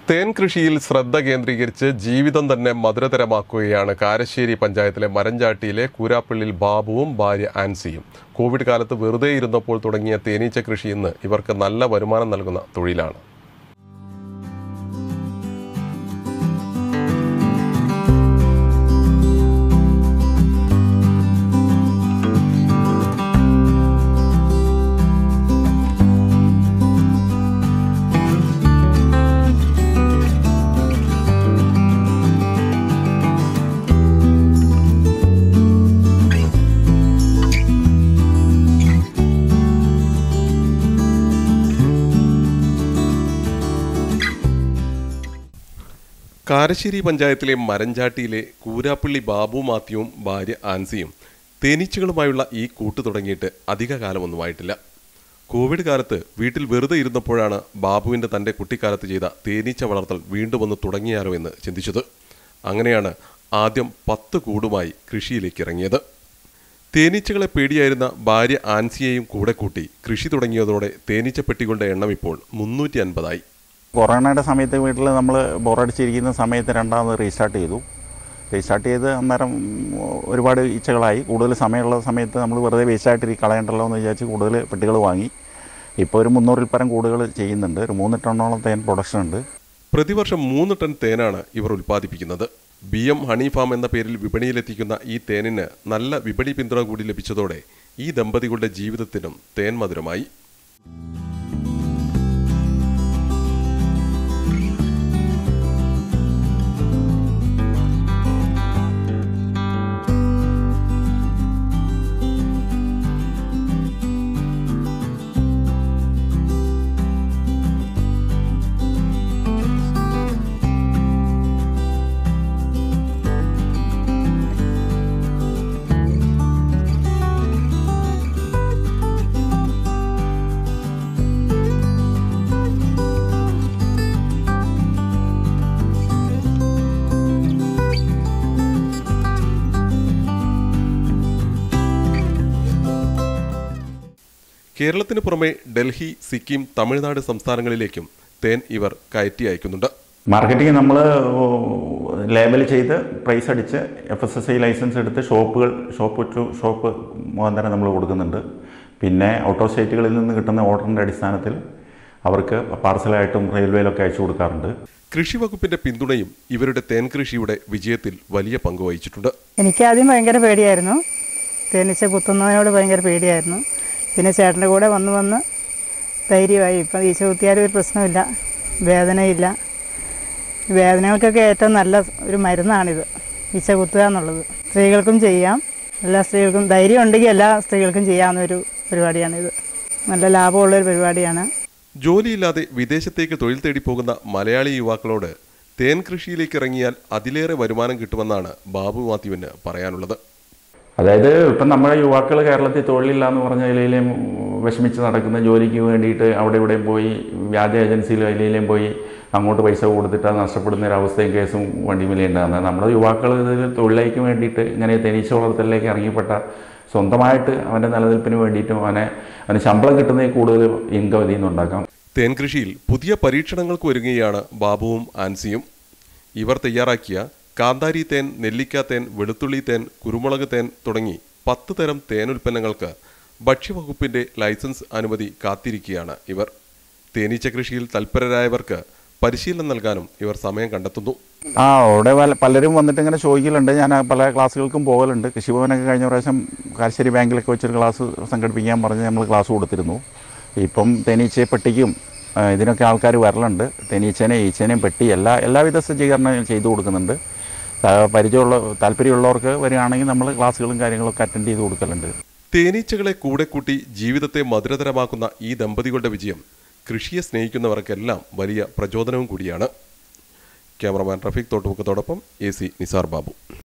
തേൻ കൃഷിയിൽ ശ്രദ്ധ കേന്ദ്രീകരിച്ച് ജീവിതം തന്നെ മധുരതരമാക്കുകയാണ് കാരശ്ശേരി പഞ്ചായത്തിലെ മരഞ്ചാട്ടിയിലെ കൂരാപ്പള്ളിൽ ബാബുവും ഭാര്യ ആൻസിയും കോവിഡ് കാലത്ത് വെറുതെ ഇരുന്നപ്പോൾ തുടങ്ങിയ തേനീച്ച കൃഷി ഇന്ന് ഇവർക്ക് നല്ല വരുമാനം നൽകുന്ന തൊഴിലാണ് കാരശ്ശേരി പഞ്ചായത്തിലെ മരഞ്ചാട്ടിയിലെ കൂരാപ്പള്ളി ബാബു മാത്യുവും ഭാര്യ ആൻസിയും തേനീച്ചകളുമായുള്ള ഈ കൂട്ട് തുടങ്ങിയിട്ട് അധിക കാലമൊന്നുമായിട്ടില്ല കോവിഡ് കാലത്ത് വീട്ടിൽ വെറുതെ ഇരുന്നപ്പോഴാണ് ബാബുവിൻ്റെ തൻ്റെ കുട്ടിക്കാലത്ത് ചെയ്ത തേനീച്ച വളർത്തൽ വീണ്ടും ഒന്ന് തുടങ്ങിയാലോ എന്ന് ചിന്തിച്ചത് അങ്ങനെയാണ് ആദ്യം പത്ത് കൂടുമായി കൃഷിയിലേക്ക് ഇറങ്ങിയത് തേനീച്ചകളെ പേടിയായിരുന്ന ഭാര്യ ആൻസിയെയും കൂടെ കൂട്ടി കൃഷി തുടങ്ങിയതോടെ തേനീച്ചപ്പെട്ടികളുടെ എണ്ണം ഇപ്പോൾ മുന്നൂറ്റി അൻപതായി കൊറോണയുടെ സമയത്ത് വീട്ടിൽ നമ്മൾ ബോറടിച്ചിരിക്കുന്ന സമയത്ത് രണ്ടാമത് റീസ്റ്റാർട്ട് ചെയ്തു റീസ്റ്റാർട്ട് ചെയ്ത് അന്നേരം ഒരുപാട് ഈച്ചകളായി കൂടുതൽ സമയമുള്ള സമയത്ത് നമ്മൾ വെറുതെ വേസ്റ്റായിട്ട് കളയണ്ടല്ലോ എന്ന് വിചാരിച്ച് കൂടുതൽ പെട്ടികൾ വാങ്ങി ഇപ്പോൾ ഒരു മുന്നൂറിൽ പരം കൂടുകൾ ചെയ്യുന്നുണ്ട് ഒരു മൂന്ന് ടണ്ണോളം തേൻ പ്രൊഡക്ഷൻ ഉണ്ട് പ്രതിവർഷം മൂന്ന് ടൺ തേനാണ് ഇവർ ഉൽപ്പാദിപ്പിക്കുന്നത് ബി എം ഹണി ഫാം എന്ന പേരിൽ വിപണിയിലെത്തിക്കുന്ന ഈ തേനിന് നല്ല വിപണി പിന്തുണ കൂടി ലഭിച്ചതോടെ ഈ ദമ്പതികളുടെ ജീവിതത്തിനും തേൻ മധുരമായി കേരളത്തിന് പുറമെ ഡൽഹി സിക്കിം തമിഴ്നാട് സംസ്ഥാനങ്ങളിലേക്കും തേൻ ഇവർ കയറ്റി അയക്കുന്നുണ്ട് മാർക്കറ്റിംഗ് നമ്മൾ ലേബൽ ചെയ്ത് പ്രൈസ് അടിച്ച് F S S I license എടുത്ത് ഷോപ്പുകൾ ഷോപ്പ് ടു ഷോപ്പ് മുഖാന്തരം നമ്മൾ കൊടുക്കുന്നുണ്ട് പിന്നെ ഔട്ട് ഓഫ് സ്റ്റേറ്റുകളിൽ നിന്ന് കിട്ടുന്ന ഓർഡറിൻ്റെ അടിസ്ഥാനത്തിൽ അവർക്ക് പാർസലായിട്ടും റെയിൽവേയിലൊക്കെ അയച്ചു കൊടുക്കാറുണ്ട് കൃഷി വകുപ്പിന്റെ പിന്തുണയും ഇവരുടെ തേൻ കൃഷിയുടെ വിജയത്തിൽ വലിയ പങ്ക് വഹിച്ചിട്ടുണ്ട് എനിക്ക് ആദ്യം ഭയങ്കര പേടിയായിരുന്നു തേനീച്ച കുത്തുന്നതിനോട് ഭയങ്കര പേടിയായിരുന്നു പിന്നെ ചേട്ടൻ്റെ കൂടെ വന്ന് വന്ന് ധൈര്യമായി ഇപ്പം ഈച്ച കുത്തിയാലും ഒരു പ്രശ്നമില്ല വേദനയില്ല വേദനകൾക്കൊക്കെ ഏറ്റവും നല്ല ഒരു മരുന്നാണിത് ഈച്ച കുത്തുക എന്നുള്ളത് സ്ത്രീകൾക്കും ചെയ്യാം എല്ലാ സ്ത്രീകൾക്കും ധൈര്യം ഉണ്ടെങ്കിൽ എല്ലാ സ്ത്രീകൾക്കും ചെയ്യാവുന്ന ഒരു പരിപാടിയാണിത് നല്ല ലാഭമുള്ളൊരു പരിപാടിയാണ് ജോലിയില്ലാതെ വിദേശത്തേക്ക് തൊഴിൽ തേടി പോകുന്ന മലയാളി യുവാക്കളോട് തേൻ കൃഷിയിലേക്ക് ഇറങ്ങിയാൽ അതിലേറെ വരുമാനം കിട്ടുമെന്നാണ് ബാബു മാത്യുവിന് പറയാനുള്ളത് അതായത് ഇപ്പം നമ്മുടെ യുവാക്കൾ കേരളത്തിൽ തൊഴിലില്ല എന്ന് പറഞ്ഞ അതിലേലും വിഷമിച്ച് നടക്കുന്ന ജോലിക്ക് വേണ്ടിയിട്ട് അവിടെ ഇവിടെയും പോയി വ്യാജ ഏജൻസിയിലും അതിലേലും പോയി അങ്ങോട്ട് പൈസ കൊടുത്തിട്ട് അത് നഷ്ടപ്പെടുന്ന ഒരു അവസ്ഥയും കേസും വണ്ടിമേലെ ഉണ്ടാകുന്നത് നമ്മുടെ യുവാക്കൾ ഇതിൽ തൊഴിലേക്ക് വേണ്ടിയിട്ട് ഇങ്ങനെ തേനീച്ച വളർത്തലിലേക്ക് ഇറങ്ങിപ്പെട്ട സ്വന്തമായിട്ട് അവൻ്റെ നിലനിൽപ്പിന് വേണ്ടിയിട്ടും അവനെ അവന് ശമ്പളം കിട്ടുന്നതിൽ കൂടുതൽ ഇൻകം ഇതിൽ നിന്ന് ഉണ്ടാക്കാം തേൻ കൃഷിയിൽ പുതിയ പരീക്ഷണങ്ങൾക്ക് ഒരുങ്ങുകയാണ് ബാബുവും ആൻസിയും ഇവർ തയ്യാറാക്കിയ കാന്താരി തേൻ നെല്ലിക്ക തേൻ വെളുത്തുള്ളി തേൻ കുരുമുളക് തേൻ തുടങ്ങി പത്ത് തരം തേൻ ഉൽപ്പന്നങ്ങൾക്ക് ഭക്ഷ്യവകുപ്പിന്റെ ലൈസൻസ് അനുമതി കാത്തിരിക്കുകയാണ് ഇവർ തേനീച്ച കൃഷിയിൽ തൽപരരായവർക്ക് പരിശീലനം നൽകാനും ഇവർ സമയം കണ്ടെത്തുന്നു ആ അവിടെ പല- പലരും വന്നിട്ട് ഇങ്ങനെ ചോദിക്കലുണ്ട് ഞാൻ ആ പല ക്ലാസ്സുകൾക്കും പോകലുണ്ട് കൃഷിഭവനൊക്കെ കഴിഞ്ഞ പ്രാവശ്യം കാരശ്ശേരി ബാങ്കിലൊക്കെ വെച്ചൊരു ക്ലാസ് സംഘടിപ്പിക്കാൻ പറഞ്ഞ് നമ്മൾ ക്ലാസ് കൊടുത്തിരുന്നു ഇപ്പം തേനീച്ചയെ പെട്ടിക്കും ആ, ഇതിനൊക്കെ ആൾക്കാർ വരലുണ്ട് തേനീച്ചേനെ ഈച്ചേനെയും പെട്ടി എല്ലാ എല്ലാവിധ സജ്ജീകരണം ചെയ്തു കൊടുക്കുന്നുണ്ട് ആ, പരിചയമുള്ള താല്പര്യമുള്ളവർക്ക് വരികയാണെങ്കിൽ നമ്മൾ ക്ലാസ്സുകളും കാര്യങ്ങളൊക്കെ അറ്റൻഡ് ചെയ്ത് കൊടുക്കലുണ്ട് തേനീച്ചകളെ കൂടെ കൂട്ടി ജീവിതത്തെ മധുരതരമാക്കുന്ന ഈ ദമ്പതികളുടെ വിജയം കൃഷിയെ സ്നേഹിക്കുന്നവർക്കെല്ലാം വലിയ പ്രചോദനവും കൂടിയാണ് ക്യാമറമാൻ റഫീഖ് തോട്ടുമുക്കത്തോടൊപ്പം എ സി നിസാർ ബാബു